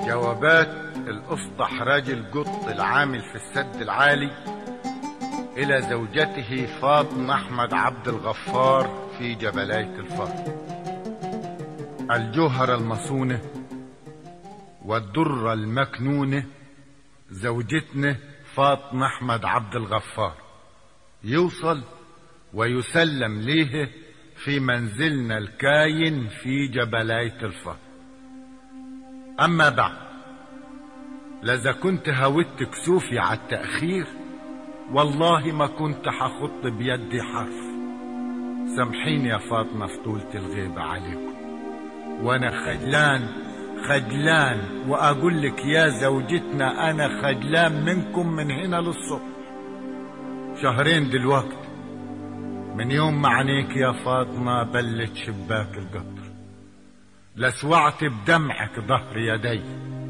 جوابات الأسطح راجل قط العامل في السد العالي إلى زوجته فاطمة أحمد عبد الغفار في جبلاية الفار الجوهرة المصونة والدرة المكنونة زوجتنا فاطمة أحمد عبد الغفار يوصل ويسلم ليه في منزلنا الكاين في جبلاية الفار أما بعد لذا كنت هودت كسوفي على التأخير والله ما كنت حخط بيدي حرف سامحيني يا فاطمة في طولة الغيبة عليكم وانا خجلان خجلان واقول لك يا زوجتنا انا خجلان منكم من هنا للصبح شهرين دلوقتي من يوم ما عينيك يا فاطمة بلت شباك القطر لسوعت بدمعك ظهر يدي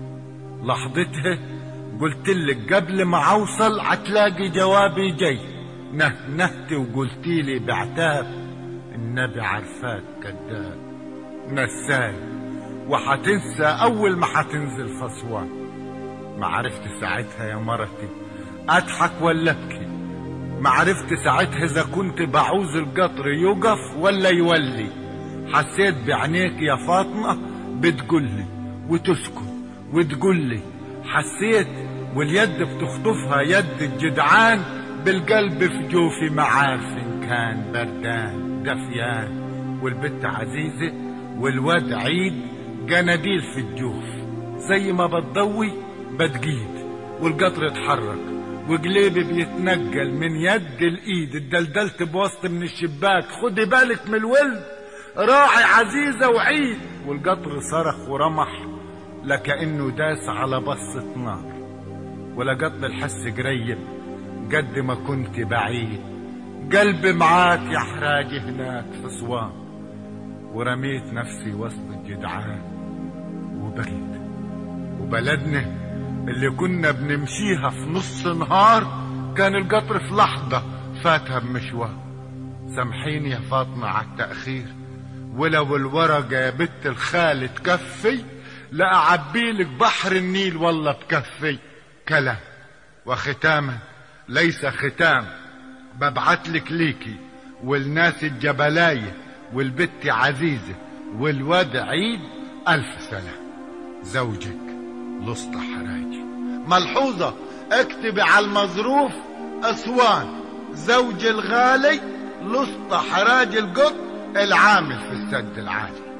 لحظتها قلت لك قبل ما اوصل هتلاقي جوابي جاي نهنهت وقلتي لي بعتاب النبي عرفاك كذاب نساي وحتنسى اول ما حتنزل فصوان ما عرفت ساعتها يا مرتي اضحك ولا ابكي ما عرفت ساعتها اذا كنت بعوز القطر يوقف ولا يولي حسيت بعينيك يا فاطمه بتقولي وتسكت وتقولي حسيت واليد بتخطفها يد الجدعان بالقلب في جوفي ما عارف ان كان بردان دفيان والبت عزيزة والواد عيد جناديل في الجوف زي ما بتضوي بتجيد والقطر اتحرك وجليبي بيتنجل من يد الايد اتدلدلت بوسط من الشباك خدي بالك من الولد راعي عزيزة وعيد والقطر صرخ ورمح لكأنه داس على بصة نار ولقط الحس قريب قد ما كنت بعيد قلبي معاك يا حراجي هناك في صوان ورميت نفسي وسط الجدعان وبكيت وبلدنا اللي كنا بنمشيها في نص نهار كان القطر في لحظة فاتها بمشوار سامحيني يا فاطمة على التأخير ولو الورقة يا بنت الخال تكفي لا أعبيلك بحر النيل والله بكفي كلام وختاما ليس ختام ببعتلك ليكي والناس الجبلاية والبت عزيزة والواد عيد ألف سلام زوجك لسطى حراجي ملحوظة اكتبي على المظروف أسوان زوج الغالي لسطى حراجي القط العامل في السد العالي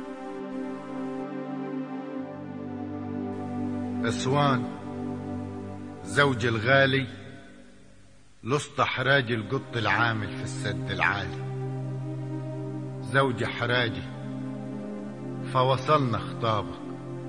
أسوان زوج الغالي لسطى حراجي القط العامل في السد العالي زوج حراجي فوصلنا خطابك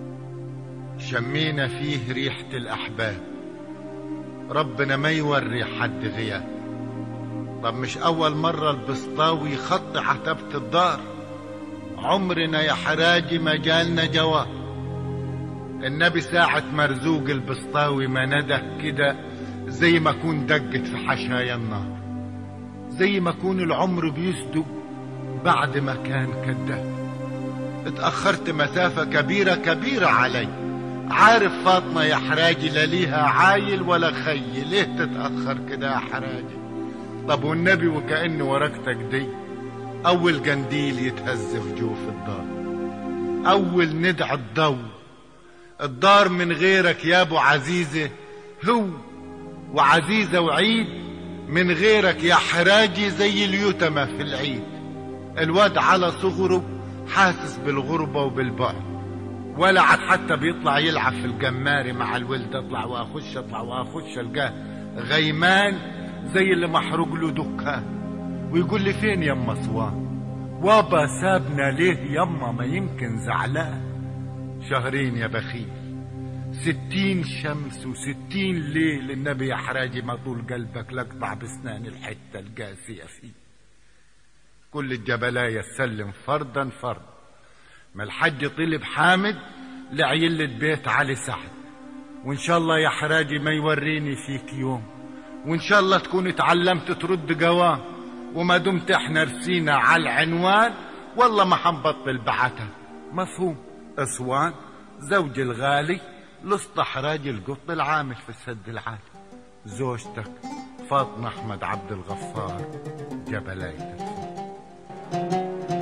شمينا فيه ريحة الأحباب ربنا ما يوري حد غياب طب مش أول مرة البسطاوي خط عتبة الدار عمرنا يا حراجي ما جالنا جواب النبي ساعة مرزوق البسطاوي ما نده كده زي ما كون دقت في حشايا النار زي ما كون العمر بيصدق بعد ما كان كذاب اتأخرت مسافة كبيرة كبيرة علي عارف فاطمة يا حراجي لا ليها عايل ولا خي ليه تتأخر كده يا حراجي طب والنبي وكأن ورقتك دي أول جنديل يتهز في جوف الدار أول ندع الضو الدار من غيرك يا أبو عزيزة هو وعزيزة وعيد من غيرك يا حراجي زي اليتمة في العيد الواد على صغره حاسس بالغربة وبالبعد ولا عاد حتى بيطلع يلعب في الجماري مع الولد اطلع واخش اطلع واخش القاه غيمان زي اللي محروق له دكان ويقول لي فين يما صوان وابا سابنا ليه يما ما يمكن زعلان شهرين يا بخيل ستين شمس وستين ليل النبي يا حراجي ما طول قلبك لقطع بسنان الحتة القاسية فيه كل الجبلاية سلم فردا فرد ما الحج طلب حامد لعيلة بيت علي سعد وان شاء الله يا حراجي ما يوريني فيك يوم وان شاء الله تكون اتعلمت ترد قوام وما دمت احنا رسينا على العنوان والله ما حنبطل بعتها مفهوم اسوان زوجي الغالي لاستحراج القط العامل في السد العالي زوجتك فاطمة أحمد عبد الغفار جبلاية الفول